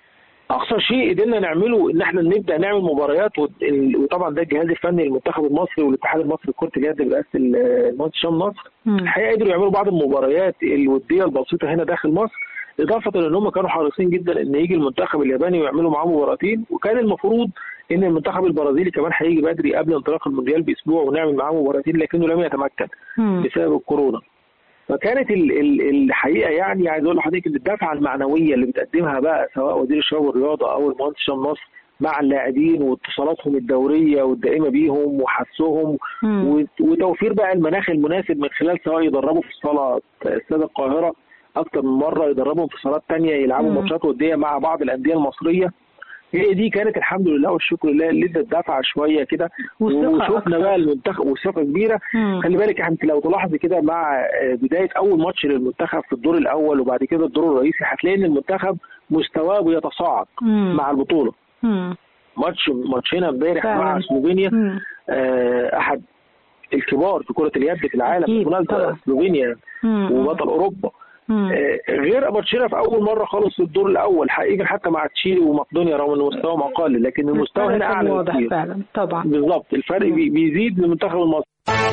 Speaker 5: اقصى شيء قدرنا نعمله ان احنا نبدا نعمل مباريات وت- ال- وطبعا ده الجهاز الفني للمنتخب المصري والاتحاد المصري لكره اليد برئاسه ال- المهندس هشام نصر
Speaker 2: مم.
Speaker 5: الحقيقه قدروا يعملوا بعض المباريات الوديه البسيطه هنا داخل مصر اضافه لان هم كانوا حريصين جدا ان يجي المنتخب الياباني ويعملوا معاه مباراتين وكان المفروض ان المنتخب البرازيلي كمان هيجي بدري قبل انطلاق المونديال باسبوع ونعمل معاه مباراتين لكنه لم يتمكن
Speaker 2: مم.
Speaker 5: بسبب الكورونا فكانت ال- ال- الحقيقه يعني عايز اقول لحضرتك ان الدفعه المعنويه اللي بتقدمها بقى سواء وزير الشباب والرياضه او المهندس هشام نصر مع اللاعبين واتصالاتهم الدوريه والدائمه بيهم وحثهم
Speaker 2: مم.
Speaker 5: وت- وتوفير بقى المناخ المناسب من خلال سواء يدربوا في صاله استاد القاهره اكتر من مره يدربهم في صالات تانية يلعبوا
Speaker 2: مم.
Speaker 5: ماتشات وديه مع بعض الانديه المصريه هي دي كانت الحمد لله والشكر لله اللي ادت دفعه شويه كده
Speaker 2: والثقة
Speaker 5: وشفنا
Speaker 2: أكتر.
Speaker 5: بقى المنتخب وثقه كبيره
Speaker 2: مم.
Speaker 5: خلي بالك انت لو تلاحظي كده مع آه، بدايه اول ماتش للمنتخب في الدور الاول وبعد كده الدور الرئيسي هتلاقي ان المنتخب مستواه بيتصاعد
Speaker 2: مم.
Speaker 5: مع البطوله
Speaker 2: مم.
Speaker 5: ماتش ماتشنا امبارح
Speaker 2: فعلا.
Speaker 5: مع سلوفينيا
Speaker 2: مم.
Speaker 5: آه، احد الكبار في كره اليد في العالم
Speaker 2: أكيد
Speaker 5: بالمناسبة
Speaker 2: طبعا.
Speaker 5: سلوفينيا
Speaker 2: مم.
Speaker 5: وبطل اوروبا
Speaker 2: مم.
Speaker 5: آه، غير ماتشنا في اول مره خالص في الدور الاول حقيقه حتى مع تشيلي ومقدونيا رغم ان مستواهم اقل لكن المستوى
Speaker 2: الفرق
Speaker 5: هنا
Speaker 2: كان
Speaker 5: اعلى
Speaker 2: واضح
Speaker 5: بكتير
Speaker 2: فعلا طبعا
Speaker 5: بالظبط الفرق بي- بيزيد من المنتخب المصري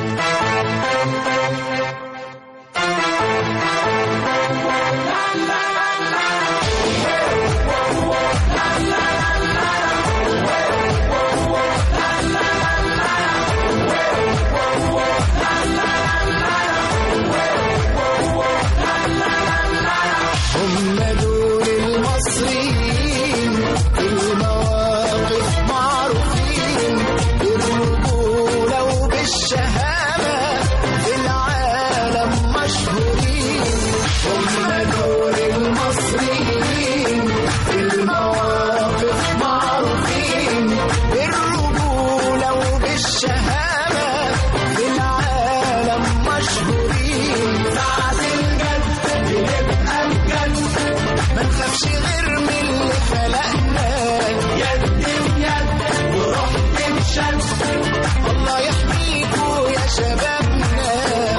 Speaker 4: هم دول المصريين في المواقف معروفين بالرجولة وبالشهامة في العالم مشهورين هم دول المصريين في المواقف معروفين بالرجولة وبالشهامة في العالم مشهورين ساعة الجد بنبقى بجد ما نخافش غير من اللي خلقنا يد بيد وروح بتشد الله يحميكوا يا شبابنا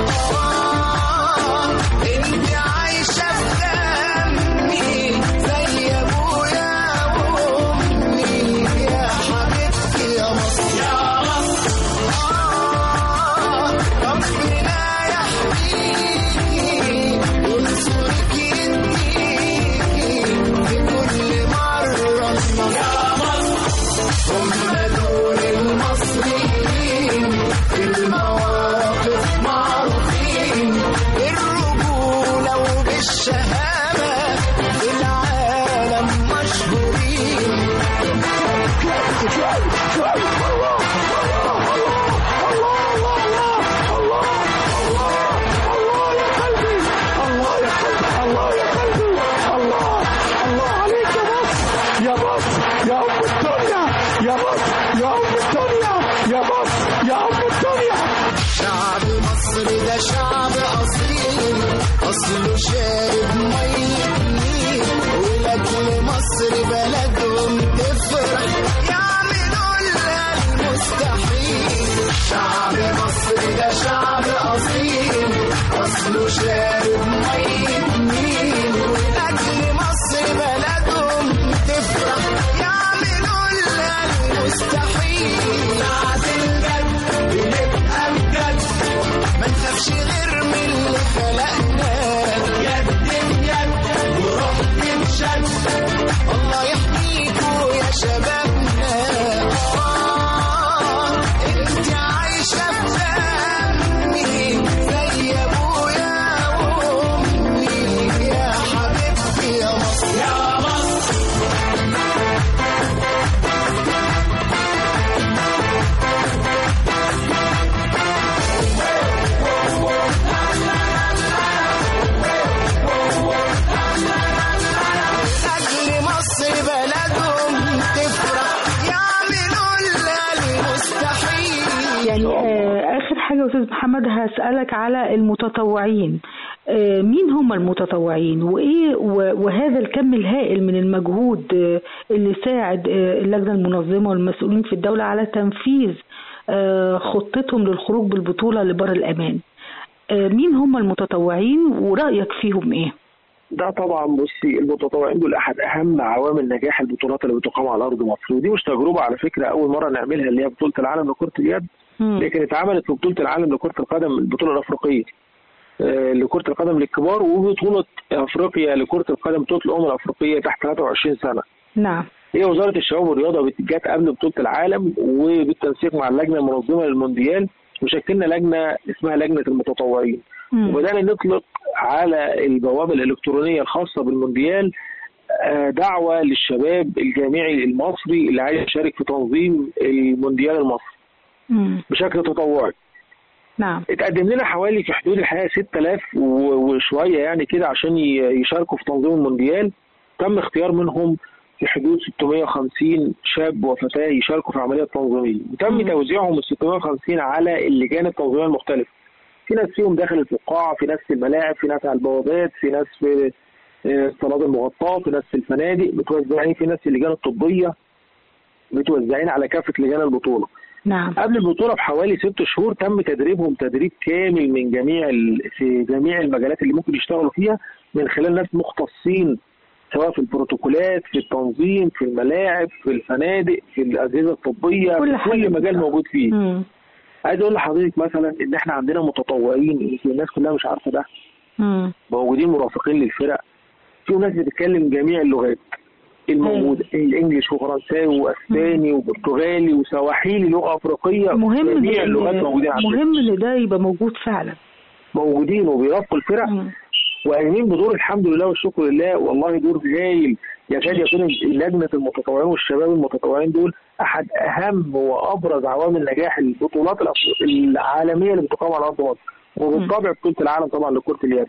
Speaker 4: آه انت عايشة في دمي زي ابويا وامي يا حبيبتي يا مصر يا مصر آه ربنا يحميكي وينصرك يديكي في كل مرة يا مصر هم دول المصريين في المواقف معروفين بالرجولة وبالشهامة في العالم مشهورين شعب مصر ده شعب أصيل أصله شارب مية النيل ولأجل مصر بلدهم تفرح يعملوا لها المستحيل شعب مصر ده شعب أصيل أصله شارب مية النيل ولأجل مصر بلدهم تفرح يعملوا لها المستحيل ساعة الجد بنبقى بجد ما نخافش غير من اللي خلقنا يد بيد وروح بتشد الله يحمينا
Speaker 2: حاجة يا أستاذ محمد هسألك على المتطوعين آه، مين هم المتطوعين وإيه و- وهذا الكم الهائل من المجهود آه، اللي ساعد آه، اللجنة المنظمة والمسؤولين في الدولة على تنفيذ آه، خطتهم للخروج بالبطولة لبر الأمان آه، مين هم المتطوعين ورأيك فيهم إيه؟
Speaker 5: ده طبعا بصي المتطوعين دول احد اهم عوامل نجاح البطولات اللي بتقام على ارض مصر ودي مش تجربه على فكره اول مره نعملها اللي هي بطوله العالم لكره اليد
Speaker 2: مم.
Speaker 5: لكن اتعملت في بطوله العالم لكره القدم البطوله الافريقيه آه، لكره القدم للكبار وبطوله افريقيا لكره القدم بطوله الامم الافريقيه تحت 23 سنه
Speaker 2: نعم
Speaker 5: هي وزاره الشباب والرياضه جت قبل بطوله العالم وبالتنسيق مع اللجنه المنظمه للمونديال وشكلنا لجنه اسمها لجنه المتطوعين
Speaker 2: مم.
Speaker 5: وبدانا نطلق على البوابه الالكترونيه الخاصه بالمونديال آه، دعوه للشباب الجامعي المصري اللي عايز يشارك في تنظيم المونديال المصري
Speaker 2: مم.
Speaker 5: بشكل تطوعي
Speaker 2: نعم
Speaker 5: اتقدم لنا حوالي في حدود الحقيقه 6000 و- وشويه يعني كده عشان ي- يشاركوا في تنظيم المونديال تم اختيار منهم في حدود 650 شاب وفتاه يشاركوا في عمليه تنظيميه وتم
Speaker 2: مم.
Speaker 5: توزيعهم ال 650 على اللجان التنظيميه المختلفه في ناس فيهم داخل الفقاعه في ناس في الملاعب في ناس على البوابات في ناس في آه، الصالات المغطاه في ناس في الفنادق متوزعين في ناس في اللجان الطبيه متوزعين على كافه لجان البطوله
Speaker 2: نعم
Speaker 5: قبل البطوله بحوالي ست شهور تم تدريبهم تدريب كامل من جميع ال... في جميع المجالات اللي ممكن يشتغلوا فيها من خلال ناس مختصين سواء في البروتوكولات في التنظيم في الملاعب في الفنادق في الاجهزه الطبيه
Speaker 2: كل
Speaker 5: في
Speaker 2: حاجة.
Speaker 5: كل مجال موجود فيه
Speaker 2: مم.
Speaker 5: عايز اقول لحضرتك مثلا ان احنا عندنا متطوعين يمكن الناس كلها مش عارفه ده
Speaker 2: مم.
Speaker 5: موجودين مرافقين للفرق في ناس بتتكلم جميع اللغات الموجوده الانجليش وفرنساوي واسباني وبرتغالي وسواحيلي لغه افريقيه
Speaker 2: مهم
Speaker 5: جميع
Speaker 2: إن-
Speaker 5: اللغات موجودين على
Speaker 2: مهم ان ده يبقى موجود فعلا
Speaker 5: موجودين وبيرافقوا الفرق
Speaker 2: مم.
Speaker 5: وقايمين بدور الحمد لله والشكر لله والله دور هايل يكاد يكون لجنه المتطوعين والشباب المتطوعين دول احد اهم وابرز عوامل نجاح البطولات الأف- العالميه اللي بتقام على ارض مصر وبالطبع بطوله العالم طبعا لكره اليد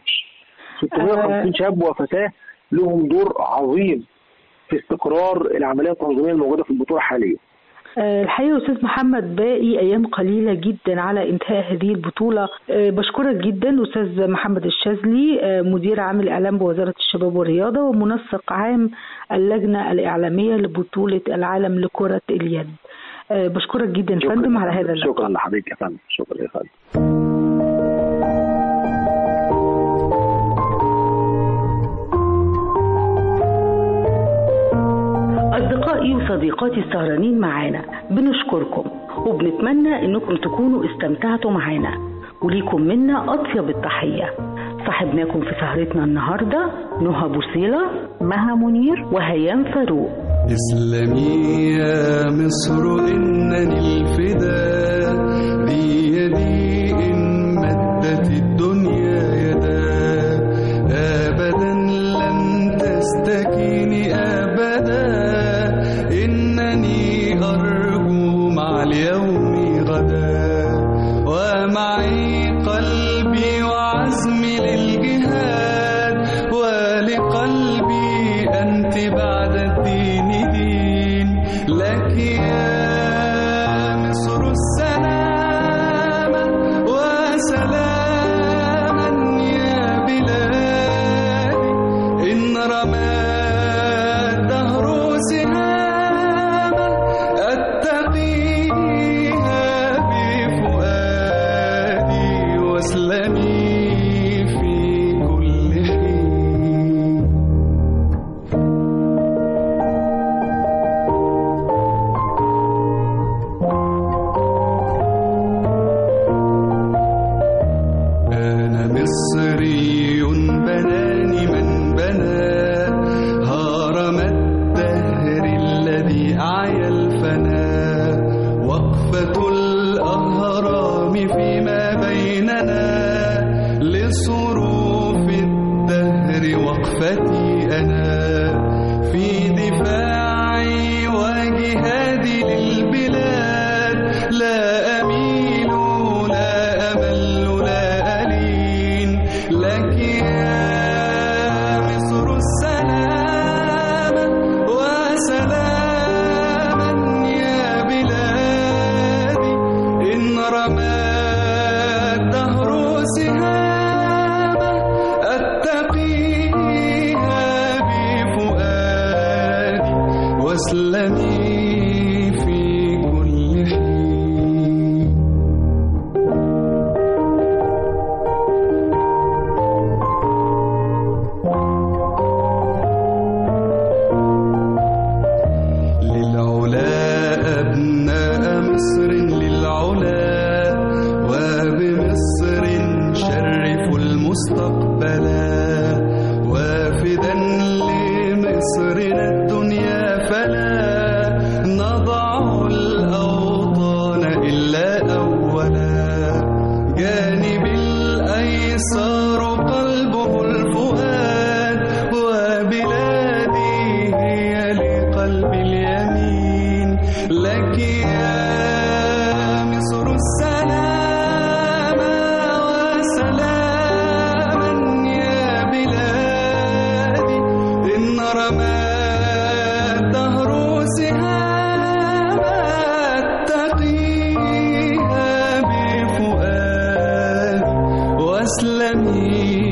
Speaker 5: 650 شاب وفتاه لهم دور عظيم في استقرار العمليه التنظيميه الموجوده في البطوله حاليا
Speaker 2: آه، الحقيقة يا أستاذ محمد باقي أيام قليلة جدا على انتهاء هذه البطولة آه، بشكرك جدا أستاذ محمد الشاذلي آه، مدير عام الإعلام بوزارة الشباب والرياضة ومنسق عام اللجنة الإعلامية لبطولة العالم لكرة اليد آه، بشكرك جدا
Speaker 5: شكراً
Speaker 2: فندم على هذا اللقاء
Speaker 5: شكرا لحضرتك يا فندم شكرا يا فندم
Speaker 2: أصدقائي وصديقاتي السهرانين معانا بنشكركم وبنتمنى إنكم تكونوا استمتعتوا معانا وليكم منا أطيب التحية صاحبناكم في سهرتنا النهاردة نهى بوصيلة مها منير وهيام فاروق
Speaker 7: اسلمي يا مصر إنني الفداء ذي يدي إن مدت الدنيا يدا أبدا لن تستكيني أبدا إنني أرجو مع اليوم غدا ومعي قلبي وعزمي للجهاد ولقلبي أنت بعد الدين دين لك يا مصر السلامة وسلاما يا بلادي إن رمى الدهر سهاما واسلمي في كل حين للعلا أبناء مصر للعلا وبمصر شرفوا المستقبلا وافدا لمصرنا الدنيا فلا نضع الأوطان إلا أولا جانب الأيسر قلبه الفؤاد وبلادي هي لقلب اليمين لك يا مصر السلام وسلاما يا بلادي إن رمى الدهر سهاما اتقيها بفؤادي واسلمي